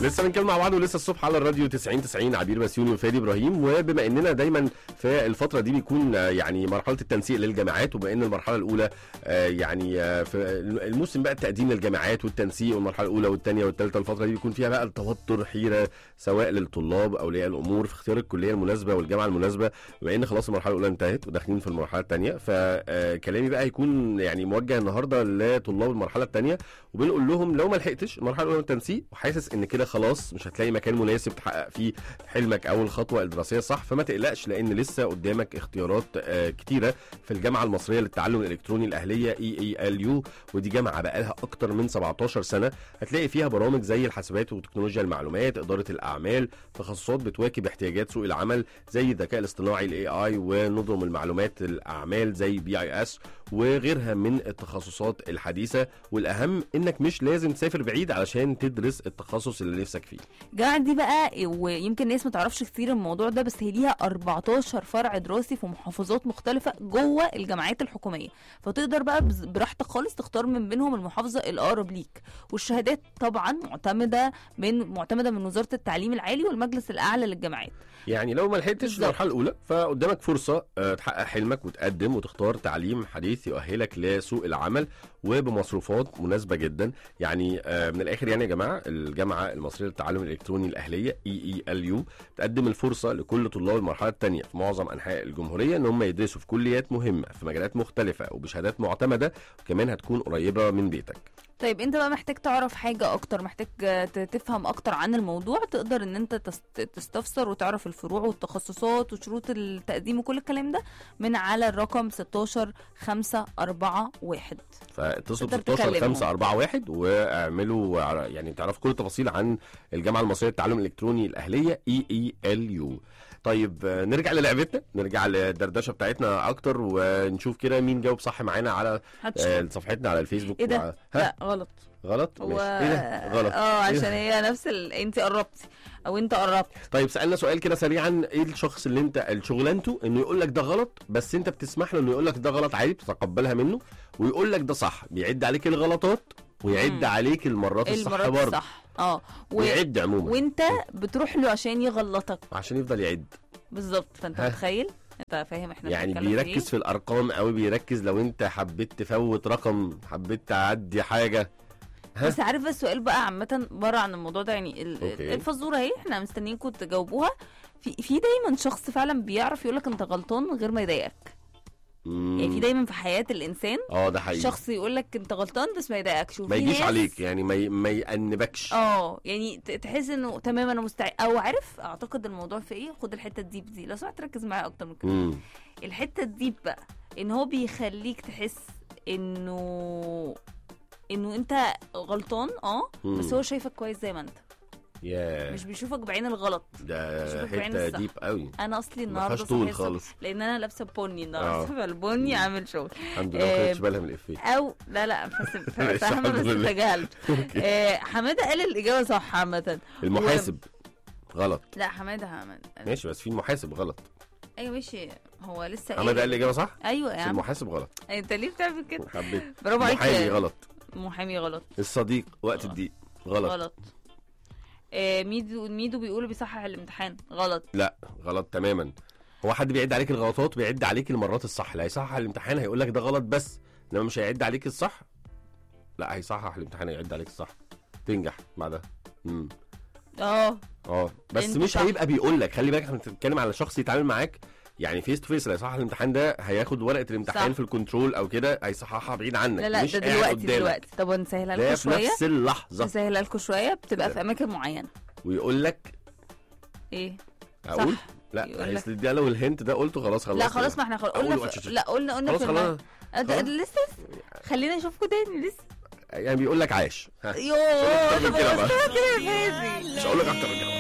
لسه بنتكلم مع بعض ولسه الصبح على الراديو 90 90 عبير بسيوني وفادي ابراهيم وبما اننا دايما في الفتره دي بيكون آه، يعني مرحله التنسيق للجامعات وبما ان المرحله الاولى آه، يعني آه، في الموسم بقى التقديم للجامعات والتنسيق والمرحله الاولى والثانيه والثالثه الفتره دي بيكون فيها بقى التوتر حيره سواء للطلاب اولياء الامور في اختيار الكليه المناسبه والجامعه المناسبه بما ان خلاص المرحله الاولى انتهت وداخلين في المرحله الثانيه فكلامي بقى هيكون يعني موجه النهارده لطلاب المرحله الثانيه وبنقول لهم لو ما لحقتش المرحله الاولى من التنسيق وحاسس ان كده خلاص مش هتلاقي مكان مناسب تحقق فيه حلمك او الخطوه الدراسيه صح فما تقلقش لان لسه قدامك اختيارات آه، كتيره في الجامعه المصريه للتعلم الالكتروني الاهليه اي اي ال يو ودي جامعه بقى لها اكتر من 17 سنه هتلاقي فيها برامج زي الحاسبات وتكنولوجيا المعلومات اداره الاعمال تخصصات بتواكب احتياجات سوق العمل زي الذكاء الاصطناعي الاي اي ونظم المعلومات الاعمال زي بي اي اس وغيرها من التخصصات الحديثه والاهم انك مش لازم تسافر بعيد علشان تدرس التخصص اللي نفسك فيه الجامعة دي بقى ويمكن الناس ما تعرفش كتير الموضوع ده بس هي ليها 14 فرع دراسي في محافظات مختلفة جوه الجامعات الحكومية فتقدر بقى بز- براحتك خالص تختار من بينهم المحافظة الأقرب ليك والشهادات طبعا معتمدة من معتمدة من وزارة التعليم العالي والمجلس الأعلى للجامعات يعني لو ما لحقتش بالظبط. المرحله الاولى فقدامك فرصه آه، تحقق حلمك وتقدم وتختار تعليم حديث يؤهلك لسوق العمل وبمصروفات مناسبه جدا يعني آه، من الاخر يعني يا جماعه الجامعه المصريه للتعلم الالكتروني الاهليه اي اي ال يو تقدم الفرصه لكل طلاب المرحله الثانيه في معظم انحاء الجمهوريه ان هم يدرسوا في كليات مهمه في مجالات مختلفه وبشهادات معتمده وكمان هتكون قريبه من بيتك طيب انت بقى محتاج تعرف حاجة اكتر محتاج آه، ت- تفهم اكتر عن الموضوع تقدر ان انت تست- تستفسر وتعرف الفروع والتخصصات وشروط التقديم وكل الكلام ده من على الرقم 16 5 4 1 فاتصلوا ب تقدر 16 تكلمهم. 5 4 1 واعملوا ع- يعني تعرفوا كل التفاصيل عن الجامعه المصريه للتعلم الالكتروني الاهليه اي اي ال يو طيب آه، نرجع للعبتنا نرجع للدردشه بتاعتنا اكتر ونشوف كده مين جاوب صح معانا على هتشوف آه، صفحتنا على الفيسبوك ايه ده؟ وع- ها لا غلط غلط هو ماشي ايه ده غلط اه إيه ده؟ عشان هي نفس ال... انت قربتي او انت قربت طيب سالنا سؤال كده سريعا ايه الشخص اللي انت شغلانته انه يقول لك ده غلط بس انت بتسمح له انه يقول لك ده غلط عادي بتتقبلها منه ويقول لك ده صح بيعد عليك الغلطات ويعد مم. عليك المرات الصح المرات برضه الصح اه و... ويعد عموما وانت بتروح له عشان يغلطك عشان يفضل يعد بالظبط فانت ها. متخيل انت فاهم احنا يعني بنتكلم في بيركز في الارقام قوي بيركز لو انت حبيت تفوت رقم حبيت تعدي حاجه ايه ها؟ بس عارف السؤال بقى عامة بره عن الموضوع ده يعني ال- أوكي. الفزورة اهي احنا مستنيينكم تجاوبوها في في دايما شخص فعلا بيعرف يقولك انت غلطان من غير ما يضايقك مم. يعني في دايما في حياة الانسان اه ده حقيقي شخص يقولك انت غلطان بس ما يضايقكش ما وفي يجيش ناس- عليك يعني ما ي... ما يأنبكش اه يعني ت- تحس انه تمام انا مستعد او عارف اعتقد الموضوع في ايه خد الحته الديب دي لو سمحت ركز معايا اكتر من كده مم. الحته الديب بقى ان هو بيخليك تحس انه انه انت غلطان اه مم. بس هو شايفك كويس زي ما انت يا مش بيشوفك بعين الغلط ده بشوفك بعين حته الصح. ديب قوي انا اصلي ما النهارده فيهاش طول صحيح الصبح خالص لان انا لابسه بني آه. النهارده فالبني عامل شغل الحمد لله ما آه، خدتش بالها من الافيه او لا لا بس ماشي، فاهمه الحمد بس لله. تجاهلت آه، حماده قال الاجابه صح عامه المحاسب غلط لا حماده حماده ماشي بس في المحاسب غلط ايوه ماشي هو لسه حماده قال الاجابه صح ايوه يا بس عم المحاسب غلط انت ليه بتعمل كده حبيت برافو عليك محامي غلط محامي غلط الصديق وقت غلط. الضيق غلط غلط آه ميدو ميدو بيقولوا بيصحح الامتحان غلط لا غلط تماما هو حد بيعد عليك الغلطات وبيعد عليك المرات الصح اللي هيصحح الامتحان هيقول لك ده غلط بس انما مش هيعد عليك الصح لا هيصحح الامتحان هيعد عليك الصح تنجح بعدها امم اه اه بس انت مش صح. هيبقى بيقول لك خلي بالك احنا بنتكلم على شخص يتعامل معاك يعني فيس تو فيس اللي هيصحح الامتحان ده هياخد ورقه الامتحان صح. في الكنترول او كده هيصححها بعيد عنك لا لا مش ده قاعد دلوقتي قدامك. دلوقتي طب نسهلها ده لكم في شويه نفس اللحظه نسهلها لكم شويه بتبقى كده. في اماكن معينه ويقول لك ايه اقول صح لا يقول لك- اصل ده لو الهنت ده قلته خلاص خلاص لا خلاص ما احنا خلاص قلنا أقول في... وأتش- لا قلنا قلنا خلاص في الم... خلاص أد- خلاص. لسه خلينا نشوفكم تاني لسه يعني بيقول لك عاش ها يوه أكتر من طب كده بقى. بص كده يا فادي مش هقول لك اكتر من كده